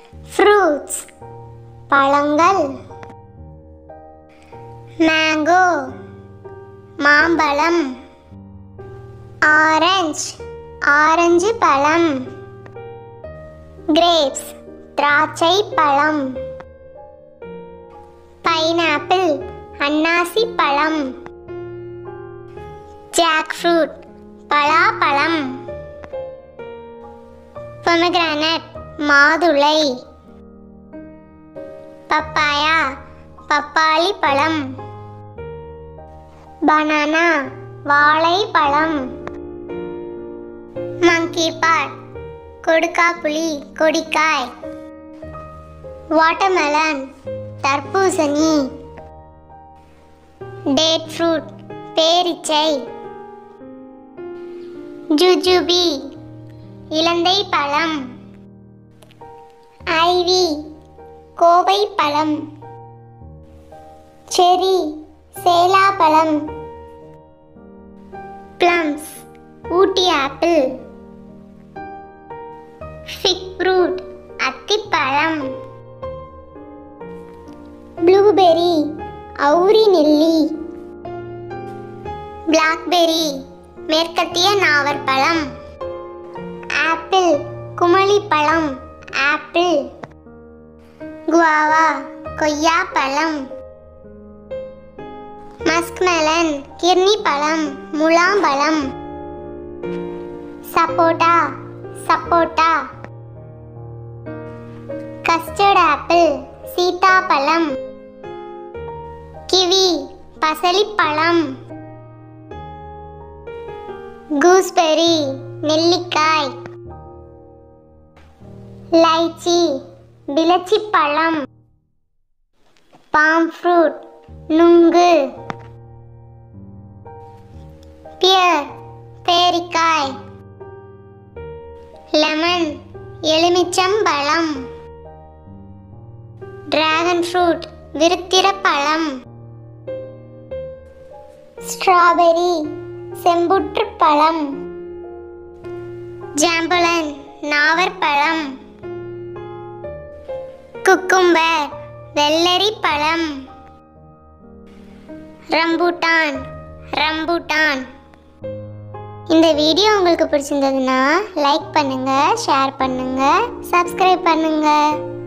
fruits பழங்கள் mango மாம்பழம் orange orange பழம் கிரேப்ஸ் திராட்சை பழம் பைனாப்பிள் அன்னாசி பழம் ஜாக் ஃப்ரூட் பலாப்பழம் பொமக்ரானட் மாதுளை பப்பாயா பப்பாளி பழம் பனானா வாழைப்பழம் மங்கி பாட் கொடுக்காப்புளி கொடிக்காய் வாட்டர்மெலன் தர்பூசணி டேட் ஃப்ரூட் பேரிச்சை ஜுஜுபி இலந்தை பழம் ஐவி கோவை பழம் செரி சேலாப்பழம் plums Ooty apple fig fruit அத்திப்பழம் ப்ளூபெர்ரி அவுரி நெல்லி பிளாக்பெர்ரி மேற்கத்திய நாவற்பழம் ஆப்பிள் குமளிப்பழம் ஆப்பிள் குவாவா கொய்யாப்பழம் மஸ்க்மெலன் கிர்னி பழம் முலாம்பழம் சப்போட்டா சப்போட்டா கஸ்டர்ட் ஆப்பிள் சீதாப்பழம் கிவி பசலிப்பழம் கூஸ்பெரி நெல்லிக்காய் லைச்சி விளச்சி பழம் பாம் ஃப்ரூட் நுங்கு பியர் பேரிக்காய் லெமன் எலுமிச்சம்பழம் டிராகன் ஃப்ரூட் விருத்திர பழம் ஸ்ட்ராபெரி செம்புற்று பழம் ஜாம்பலன் நாவற்பழம் குக்கும்பர் வெள்ளரி பழம் ரம்பூட்டான் ரம்பூட்டான் இந்த வீடியோ உங்களுக்கு பிடிச்சிருந்ததுன்னா லைக் பண்ணுங்க ஷேர் பண்ணுங்க சப்ஸ்கிரைப் பண்ணுங்க